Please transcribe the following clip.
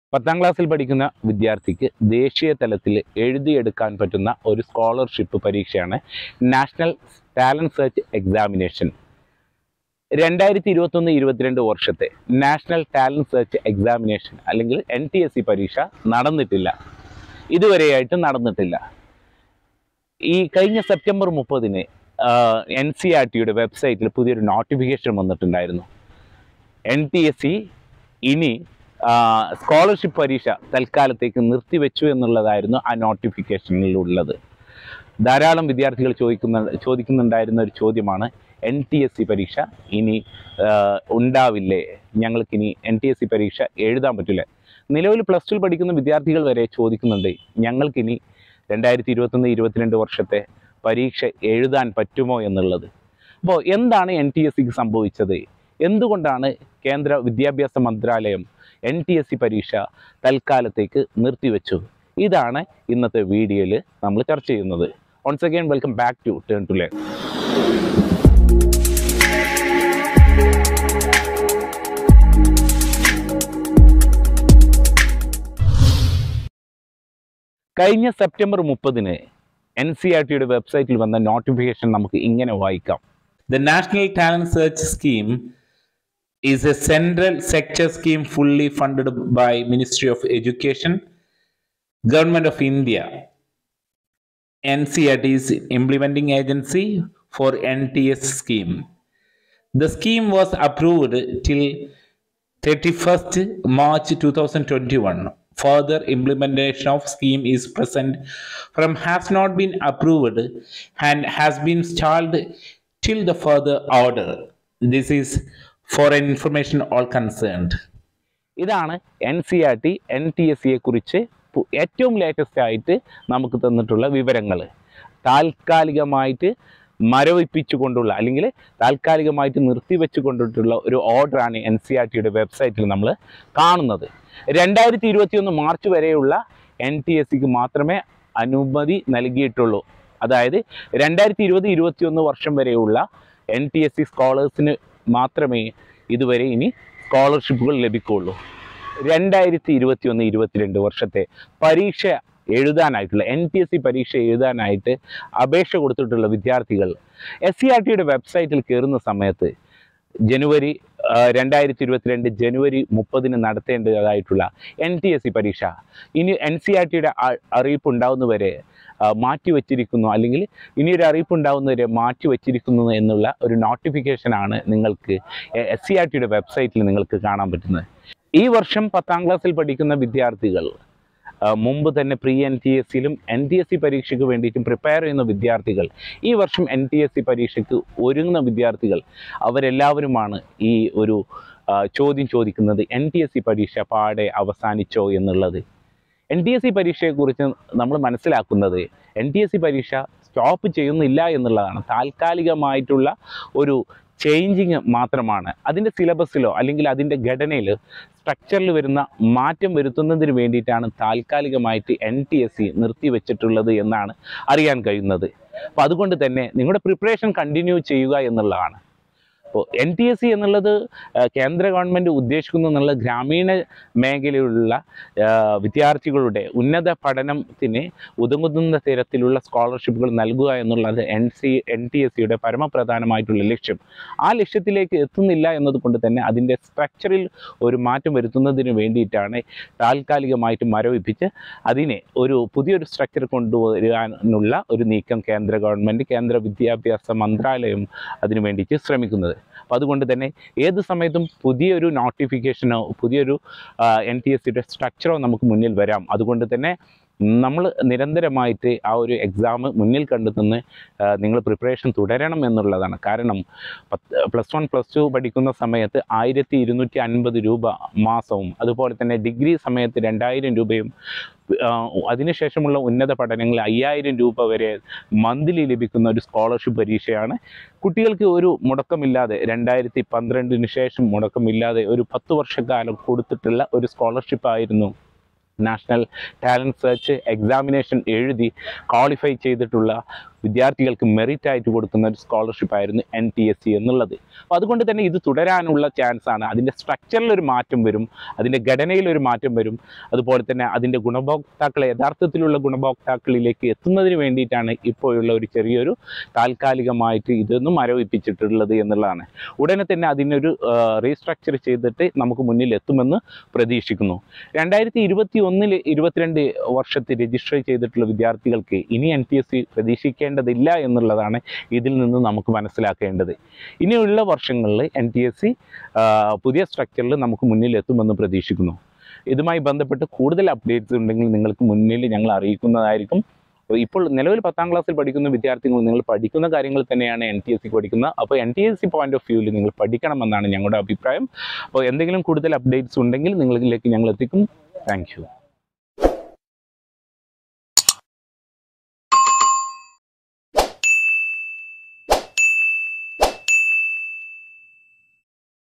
പത്താം ക്ലാസ്സിൽ പഠിക്കുന്ന വിദ്യാർത്ഥിക്ക് ദേശീയ തലത്തിൽ എഴുതിയെടുക്കാൻ പറ്റുന്ന ഒരു സ്കോളർഷിപ്പ് പരീക്ഷയാണ് നാഷണൽ ടാലൻറ്റ് സെർച്ച് എക്സാമിനേഷൻ രണ്ടായിരത്തി ഇരുപത്തൊന്ന് ഇരുപത്തിരണ്ട് വർഷത്തെ നാഷണൽ ടാലൻറ്റ് സെർച്ച് എക്സാമിനേഷൻ അല്ലെങ്കിൽ എൻ ടി എസ് സി പരീക്ഷ നടന്നിട്ടില്ല ഇതുവരെയായിട്ട് നടന്നിട്ടില്ല ഈ കഴിഞ്ഞ സെപ്റ്റംബർ മുപ്പതിന് എൻ സി ആർ ടിയുടെ വെബ്സൈറ്റിൽ പുതിയൊരു നോട്ടിഫിക്കേഷൻ വന്നിട്ടുണ്ടായിരുന്നു എൻ ടി എസ് സി ഇനി സ്കോളർഷിപ്പ് പരീക്ഷ തൽക്കാലത്തേക്ക് നിർത്തിവെച്ചു എന്നുള്ളതായിരുന്നു ആ നോട്ടിഫിക്കേഷനിലുള്ളത് ധാരാളം വിദ്യാർത്ഥികൾ ചോദിക്കുന്ന ചോദിക്കുന്നുണ്ടായിരുന്ന ഒരു ചോദ്യമാണ് എൻ ടി എസ് സി പരീക്ഷ ഇനി ആ, ഉണ്ടാവില്ലേ ഞങ്ങൾക്കിനി എൻ ടി എസ് സി പരീക്ഷ എഴുതാൻ പറ്റില്ല നിലവിൽ പ്ലസ് ടുവിൽ പഠിക്കുന്ന വിദ്യാർത്ഥികൾ വരെ ചോദിക്കുന്നുണ്ട് ഞങ്ങൾക്കിനി രണ്ടായിരത്തി ഇരുപത്തൊന്ന് ഇരുപത്തിരണ്ട് വർഷത്തെ പരീക്ഷ എഴുതാൻ പറ്റുമോ എന്നുള്ളത് അപ്പോൾ എന്താണ് എൻ ടി എസ് സിക്ക് സംഭവിച്ചത് എന്തുകൊണ്ടാണ് കേന്ദ്ര വിദ്യാഭ്യാസ മന്ത്രാലയം എൻ ടി എസ് സി പരീക്ഷ തൽക്കാലത്തേക്ക് നിർത്തിവെച്ചു ഇതാണ് ഇന്നത്തെ വീഡിയോയിൽ നമ്മൾ ചർച്ച ചെയ്യുന്നത് once again welcome back to turn to learn കഴിഞ്ഞ സെപ്റ്റംബർ മുപ്പതിന് എൻ സി ആർ ടിയുടെ വെബ്സൈറ്റിൽ വന്ന നോട്ടിഫിക്കേഷൻ നമുക്ക് ഇങ്ങനെ വായിക്കാം the national talent search scheme is a central sector scheme fully funded by Ministry of Education, Government of India. NCERT is implementing agency for NTS scheme. The scheme was approved till 31st March 2021. Further implementation of scheme is present from has not been approved and has been stalled till the further order. This is for information all concerned. ഇതാണ് N C R T N T S സിയെ കുറിച്ച് പു- ഏറ്റവും latest ആയിട്ട് നമുക്ക് തന്നിട്ടുള്ള വിവരങ്ങൾ താൽക്കാലികമായിട്ട് മരവിപ്പിച്ചുകൊണ്ടുള്ള അല്ലെങ്കിൽ താൽക്കാലികമായിട്ട് നിർത്തിവെച്ചു കൊണ്ടിട്ടുള്ള ഒരു ഓർഡറാണ് എൻ സി ആർ ടിയുടെ വെബ്സൈറ്റിൽ നമ്മൾ കാണുന്നത് രണ്ടായിരത്തി ഇരുപത്തിയൊന്ന് മാർച്ച് വരെയുള്ള എൻ ടി എസ് സിക്ക് മാത്രമേ അനുമതി നൽകിയിട്ടുള്ളൂ അതായത് രണ്ടായിരത്തി ഇരുപത് ഇരുപത്തിയൊന്ന് വർഷം വരെയുള്ള എൻ ടി എസ് സി സ്കോളേഴ്സിന് മാത്രമേ ഇതുവരെ ഇനി സ്കോളർഷിപ്പുകൾ ലഭിക്കുകയുള്ളൂ രണ്ടായിരത്തി ഇരുപത്തി ഒന്ന് ഇരുപത്തിരണ്ട് വർഷത്തെ പരീക്ഷ എഴുതാനായിട്ടുള്ള എൻ ടി എസ് സി പരീക്ഷ എഴുതാനായിട്ട് അപേക്ഷ കൊടുത്തിട്ടുള്ള വിദ്യാർത്ഥികൾ എസ് സി ആർ ടിയുടെ വെബ്സൈറ്റിൽ കയറുന്ന സമയത്ത് ജനുവരി ആ, രണ്ടായിരത്തി ഇരുപത്തിരണ്ട് ജനുവരി മുപ്പതിന് നടത്തേണ്ടതായിട്ടുള്ള എൻ ടി എസ് സി പരീക്ഷ ഇനി എൻ സി ആർ ടിയുടെ അറിയിപ്പ് ഉണ്ടാവുന്നവരെ ആ, മാറ്റിവെച്ചിരിക്കുന്നു അല്ലെങ്കിൽ ഇനി ഒരു അറിയിപ്പ് ഉണ്ടാവുന്നവരെ മാറ്റിവെച്ചിരിക്കുന്നു എന്നുള്ള ഒരു നോട്ടിഫിക്കേഷനാണ് നിങ്ങൾക്ക് എസ് സി ആർ ടിയുടെ വെബ്സൈറ്റിൽ നിങ്ങൾക്ക് കാണാൻ പറ്റുന്നത് ഈ വർഷം പത്താം ക്ലാസ്സിൽ പഠിക്കുന്ന വിദ്യാർത്ഥികൾ ആ, മുമ്പ് തന്നെ പ്രീ എൻ ടി എസ് സിയിലും എൻ ടി എസ് സി പരീക്ഷയ്ക്ക് വേണ്ടിയിട്ടും പ്രിപ്പയർ ചെയ്യുന്ന വിദ്യാർത്ഥികൾ ഈ വർഷം എൻ ടി എസ് സി പരീക്ഷയ്ക്ക് ഒരുങ്ങുന്ന വിദ്യാർത്ഥികൾ അവരെല്ലാവരുമാണ് ഈ ഒരു ആ, ചോദ്യം ചോദിക്കുന്നത് എൻ ടി എസ് സി പരീക്ഷ പാടെ അവസാനിച്ചോ എന്നുള്ളത് എൻ ടി എസ് സി പരീക്ഷയെക്കുറിച്ച് നമ്മൾ മനസ്സിലാക്കുന്നത് എൻ ടി എസ് സി പരീക്ഷ സ്റ്റോപ്പ് ചെയ്യുന്നില്ല എന്നുള്ളതാണ് താൽക്കാലികമായിട്ടുള്ള ഒരു ചേഞ്ചിങ് മാത്രമാണ് അതിൻ്റെ സിലബസിലോ അല്ലെങ്കിൽ അതിൻ്റെ ഘടനയിൽ സ്ട്രക്ചറിൽ വരുന്ന മാറ്റം വരുത്തുന്നതിന് വേണ്ടിയിട്ടാണ് താൽക്കാലികമായിട്ട് എൻ ടി എസ് സി നിർത്തിവെച്ചിട്ടുള്ളത് എന്നാണ് അറിയാൻ കഴിയുന്നത് അപ്പോൾ അതുകൊണ്ട് തന്നെ നിങ്ങളുടെ പ്രിപ്പറേഷൻ കണ്ടിന്യൂ ചെയ്യുക എന്നുള്ളതാണ് അപ്പോൾ എൻ ടി എസ് സി എന്നുള്ളത് ആ, കേന്ദ്ര ഗവൺമെൻറ് ഉദ്ദേശിക്കുന്നു എന്നുള്ള ഗ്രാമീണ മേഖലയിലുള്ള ആ, വിദ്യാർത്ഥികളുടെ ഉന്നത പഠനത്തിന് ഉതകുന്ന തരത്തിലുള്ള സ്കോളർഷിപ്പുകൾ നൽകുക എന്നുള്ളത് N C N T S സിയുടെ പരമപ്രധാനമായിട്ടുള്ള ലക്ഷ്യം ആ ലക്ഷ്യത്തിലേക്ക് എത്തുന്നില്ല എന്നതുകൊണ്ട് തന്നെ അതിൻ്റെ സ്ട്രക്ചറിൽ ഒരു മാറ്റം വരുത്തുന്നതിന് വേണ്ടിയിട്ടാണ് താൽക്കാലികമായിട്ട് മരവിപ്പിച്ച് അതിനെ ഒരു പുതിയൊരു സ്ട്രക്ചർ കൊണ്ടുവരാനുള്ള ഒരു നീക്കം കേന്ദ്ര ഗവൺമെൻറ് കേന്ദ്ര വിദ്യാഭ്യാസ മന്ത്രാലയം അതിനു വേണ്ടിയിട്ട് ശ്രമിക്കുന്നത് അപ്പോൾ അതുകൊണ്ട് തന്നെ ഏത് സമയത്തും പുതിയൊരു നോട്ടിഫിക്കേഷനോ പുതിയൊരു എൻ ടി എസ് സിയുടെ സ്ട്രക്ചറോ നമുക്ക് മുന്നിൽ വരാം അതുകൊണ്ട് തന്നെ നമ്മൾ നിരന്തരമായിട്ട് ആ ഒരു എക്സാം മുന്നിൽ കണ്ടെത്തുന്ന നിങ്ങൾ പ്രിപ്പറേഷൻ തുടരണം എന്നുള്ളതാണ് കാരണം പത്ത് പ്ലസ് വൺ പ്ലസ് ടു പഠിക്കുന്ന സമയത്ത് ആയിരത്തി ഇരുന്നൂറ്റി അൻപത് രൂപ മാസവും അതുപോലെ തന്നെ ഡിഗ്രി സമയത്ത് രണ്ടായിരം രൂപയും ആ, അതിനുശേഷമുള്ള ഉന്നത പഠനങ്ങളിൽ അയ്യായിരം രൂപ വരെ മന്ത്ലി ലഭിക്കുന്ന ഒരു സ്കോളർഷിപ്പ് പരീക്ഷയാണ് കുട്ടികൾക്ക് ഒരു മുടക്കമില്ലാതെ രണ്ടായിരത്തി പന്ത്രണ്ടിന് ശേഷം മുടക്കമില്ലാതെ ഒരു പത്ത് വർഷക്കാലം കൊടുത്തിട്ടുള്ള ഒരു സ്കോളർഷിപ്പ് ആയിരുന്നു നാഷണൽ ടാലൻറ്റ് സെർച്ച് എക്സാമിനേഷൻ എഴുതി ക്വാളിഫൈ ചെയ്തിട്ടുള്ള വിദ്യാർത്ഥികൾക്ക് മെറിറ്റ് ആയിട്ട് കൊടുക്കുന്ന ഒരു സ്കോളർഷിപ്പ് ആയിരുന്നു എൻ ടി എസ് സി എന്നുള്ളത് അപ്പോൾ അതുകൊണ്ട് തന്നെ ഇത് തുടരാനുള്ള ചാൻസ് ആണ് അതിൻ്റെ സ്ട്രക്ചറിൽ ഒരു മാറ്റം വരും അതിൻ്റെ ഘടനയിൽ ഒരു മാറ്റം വരും അതുപോലെ തന്നെ അതിൻ്റെ ഗുണഭോക്താക്കളെ യഥാർത്ഥത്തിലുള്ള ഗുണഭോക്താക്കളിലേക്ക് എത്തുന്നതിന് വേണ്ടിയിട്ടാണ് ഇപ്പോഴുള്ള ഒരു ചെറിയൊരു താൽക്കാലികമായിട്ട് ഇതൊന്നും മരവിപ്പിച്ചിട്ടുള്ളത് എന്നുള്ളതാണ് ഉടനെ തന്നെ അതിനൊരു റീസ്ട്രക്ചർ ചെയ്തിട്ട് നമുക്ക് മുന്നിൽ എത്തുമെന്ന് പ്രതീക്ഷിക്കുന്നു രണ്ടായിരത്തി ഇരുപത്തി ഒന്നിൽ ഇരുപത്തിരണ്ട് വർഷത്തെ രജിസ്റ്റർ ചെയ്തിട്ടുള്ള വിദ്യാർത്ഥികൾക്ക് ഇനി എൻ ടി എസ് സി പ്രതീക്ഷിക്കേണ്ടതില്ല എന്നുള്ളതാണ് ഇതിൽ നിന്ന് നമുക്ക് മനസ്സിലാക്കേണ്ടത് ഇനിയുള്ള വർഷങ്ങളിൽ എൻ ടി എസ് സി പുതിയ സ്ട്രക്ചറിൽ നമുക്ക് മുന്നിൽ എത്തുമെന്ന് പ്രതീക്ഷിക്കുന്നു ഇതുമായി ബന്ധപ്പെട്ട് കൂടുതൽ അപ്ഡേറ്റ്സ് ഉണ്ടെങ്കിൽ നിങ്ങൾക്ക് മുന്നിൽ ഞങ്ങൾ അറിയിക്കുന്നതായിരിക്കും അപ്പോൾ ഇപ്പോൾ നിലവിൽ പത്താം ക്ലാസ്സിൽ പഠിക്കുന്ന വിദ്യാർത്ഥികൾ നിങ്ങൾ പഠിക്കുന്ന കാര്യങ്ങൾ തന്നെയാണ് എൻ ടി എസ് സി പഠിക്കുന്നത് അപ്പോൾ N T S C point of വ്യൂവിൽ നിങ്ങൾ പഠിക്കണമെന്നാണ് ഞങ്ങളുടെ അഭിപ്രായം അപ്പോൾ എന്തെങ്കിലും കൂടുതൽ അപ്ഡേറ്റ്സ് ഉണ്ടെങ്കിൽ നിങ്ങളിലേക്ക് ഞങ്ങൾ എത്തിക്കും താങ്ക് യു